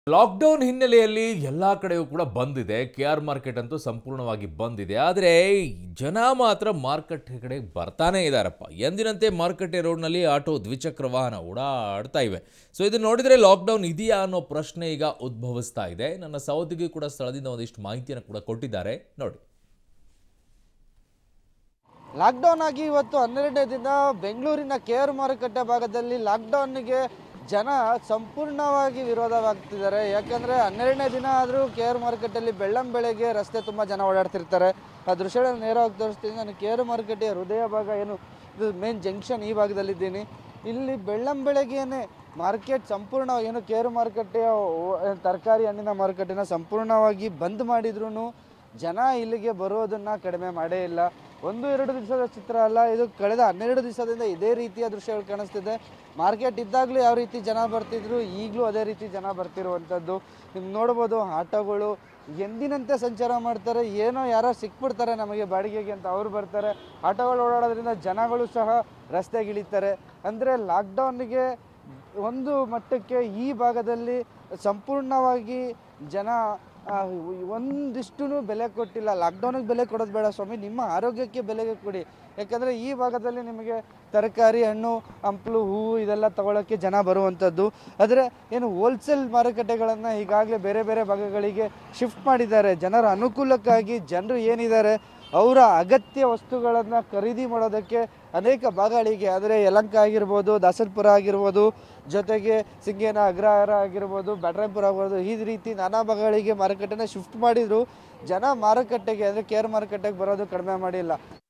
lockdown ಹಿನ್ನೆಲೆಯಲ್ಲಿ ಎಲ್ಲ ಕಡೆಯೂ ಕೂಡ ಬಂದಿದೆ ಕೆ ಆರ್ ಮಾರ್ಕೆಟ್ ಅಂತೂ ಸಂಪೂರ್ಣವಾಗಿ ಬಂದಿದೆ ಆದರೆ ಜನ ಮಾತ್ರ ಮಾರ್ಕೆಟ್ ಕಡೆ ಬರ್ತಾನೆ ಇದ್ದಾರಪ್ಪ ಎಂದಿನಂತೆ ಮಾರುಕಟ್ಟೆ ರೋಡ್ನಲ್ಲಿ ಆಟೋ ದ್ವಿಚಕ್ರ ವಾಹನ ಓಡಾಡ್ತಾ ಇವೆ ಸೊ ಇದು ನೋಡಿದರೆ ಲಾಕ್ಡೌನ್ ಇದೆಯಾ ಅನ್ನೋ ಪ್ರಶ್ನೆ ಈಗ ಉದ್ಭವಿಸ್ತಾ ಇದೆ ನನ್ನ ಸಹೋದ್ಯೋಗಿ ಕೂಡ ಸ್ಥಳದಿಂದ ಒಂದಿಷ್ಟು ಮಾಹಿತಿಯನ್ನು ಕೂಡ ಕೊಟ್ಟಿದ್ದಾರೆ ನೋಡಿ ಲಾಕ್ಡೌನ್ ಆಗಿ ಇವತ್ತು ಹನ್ನೆರಡನೇ ದಿನ ಬೆಂಗಳೂರಿನ ಕೆ ಆರ್ ಮಾರುಕಟ್ಟೆ ಭಾಗದಲ್ಲಿ ಲಾಕ್ಡೌನ್ಗೆ ಜನ ಸಂಪೂರ್ಣವಾಗಿ ವಿರೋಧವಾಗ್ತಿದ್ದಾರೆ ಯಾಕಂದರೆ ಹನ್ನೆರಡನೇ ದಿನ ಆದರೂ ಕೆ ಆರ್ ಮಾರುಕಟ್ಟೆಯಲ್ಲಿ ಬೆಳ್ಳಂ ಬೆಳಗ್ಗೆ ರಸ್ತೆ ತುಂಬ ಜನ ಓಡಾಡ್ತಿರ್ತಾರೆ ಆ ದೃಶ್ಯಗಳನ್ನು ನೇರವಾಗಿ ತೋರಿಸ್ತೀನಿ ನಾನು ಕೆ ಆರ್ ಮಾರುಕಟ್ಟೆಯ ಹೃದಯ ಭಾಗ ಏನು ಇದು ಮೇನ್ ಜಂಕ್ಷನ್ ಈ ಭಾಗದಲ್ಲಿದ್ದೀನಿ ಇಲ್ಲಿ ಬೆಳ್ಳಂ ಬೆಳಗ್ಗೆಯೇ ಮಾರ್ಕೆಟ್ ಸಂಪೂರ್ಣವಾಗಿ ಏನು ಕೆ ಆರ್ ಮಾರುಕಟ್ಟೆಯ ಓ- ತರಕಾರಿ ಹಣ್ಣಿನ ಮಾರುಕಟ್ಟೆನ ಸಂಪೂರ್ಣವಾಗಿ ಬಂದ್ ಮಾಡಿದ್ರು ಜನ ಇಲ್ಲಿಗೆ ಬರೋದನ್ನ ಕಡಿಮೆ ಮಾಡೇ ಇಲ್ಲ ಒಂದು ಎರಡು ದಿವಸದ ಚಿತ್ರ ಅಲ್ಲ ಇದು ಕಳೆದ ಹನ್ನೆರಡು ದಿವಸದಿಂದ ಇದೇ ರೀತಿಯ ದೃಶ್ಯಗಳು ಕಾಣಿಸ್ತಿದೆ ಮಾರ್ಕೆಟ್ ಇದ್ದಾಗಲೂ ಯಾವ ರೀತಿ ಜನ ಬರ್ತಿದ್ರು ಈಗಲೂ ಅದೇ ರೀತಿ ಜನ ಬರ್ತಿರುವಂಥದ್ದು ನಿಮ್ಗೆ ನೋಡ್ಬೋದು ಆಟೋಗಳು ಎಂದಿನಂತೆ ಸಂಚಾರ ಮಾಡ್ತಾರೆ ಏನೋ ಯಾರೋ ಸಿಕ್ಬಿಡ್ತಾರೆ ನಮಗೆ ಬಾಡಿಗೆಗೆ ಅಂತ ಅವ್ರು ಬರ್ತಾರೆ ಆಟೋಗಳು ಓಡಾಡೋದ್ರಿಂದ ಜನಗಳು ಸಹ ರಸ್ತೆಗಿಳಿತಾರೆ ಅಂದರೆ ಲಾಕ್ಡೌನ್ಗೆ ಒಂದು ಮಟ್ಟಕ್ಕೆ ಈ ಭಾಗದಲ್ಲಿ ಸಂಪೂರ್ಣವಾಗಿ ಜನ ಆ, ಒಂದಿಷ್ಟು ಬೆಲೆ ಕೊಟ್ಟಿಲ್ಲ ಲಾಕ್ಡೌನಿಗೆ ಬೆಲೆ ಕೊಡೋದು ಬೇಡ ಸ್ವಾಮಿ ನಿಮ್ಮ ಆರೋಗ್ಯಕ್ಕೆ ಬೆಲೆ ಕೊಡಿ ಯಾಕಂದರೆ ಈ ಭಾಗದಲ್ಲಿ ನಿಮಗೆ ತರಕಾರಿ ಹಣ್ಣು ಹಂಪಲು ಹೂವು ಇದೆಲ್ಲ ತಗೊಳ್ಳೋಕ್ಕೆ ಜನ ಬರುವಂಥದ್ದು ಆದರೆ ಏನು ಹೋಲ್ಸೇಲ್ ಮಾರುಕಟ್ಟೆಗಳನ್ನು ಈಗಾಗಲೇ ಬೇರೆ ಬೇರೆ ಭಾಗಗಳಿಗೆ ಶಿಫ್ಟ್ ಮಾಡಿದ್ದಾರೆ ಜನರ ಅನುಕೂಲಕ್ಕಾಗಿ ಜನರು ಏನಿದ್ದಾರೆ ಅವರ ಅಗತ್ಯ ವಸ್ತುಗಳನ್ನು ಖರೀದಿ ಮಾಡೋದಕ್ಕೆ ಅನೇಕ ಭಾಗಗಳಿಗೆ ಅಂದರೆ ಯಲಂಕ ಆಗಿರ್ಬೋದು ದಾಸನಪುರ ಆಗಿರ್ಬೋದು ಜೊತೆಗೆ ಸಿಂಗೇನ ಅಗ್ರಹಾರ ಆಗಿರ್ಬೋದು ಬ್ಯಾಟ್ರಾಯಪುರ ಆಗ್ಬೋದು ಈ ರೀತಿ ನಾನಾ ಭಾಗಗಳಿಗೆ ಮಾರುಕಟ್ಟೆನ ಶಿಫ್ಟ್ ಮಾಡಿದ್ರು ಜನ ಮಾರುಕಟ್ಟೆಗೆ ಅಂದರೆ ಕೇರ್ ಮಾರುಕಟ್ಟೆಗೆ ಬರೋದು ಕಡಿಮೆ ಮಾಡಿಲ್ಲ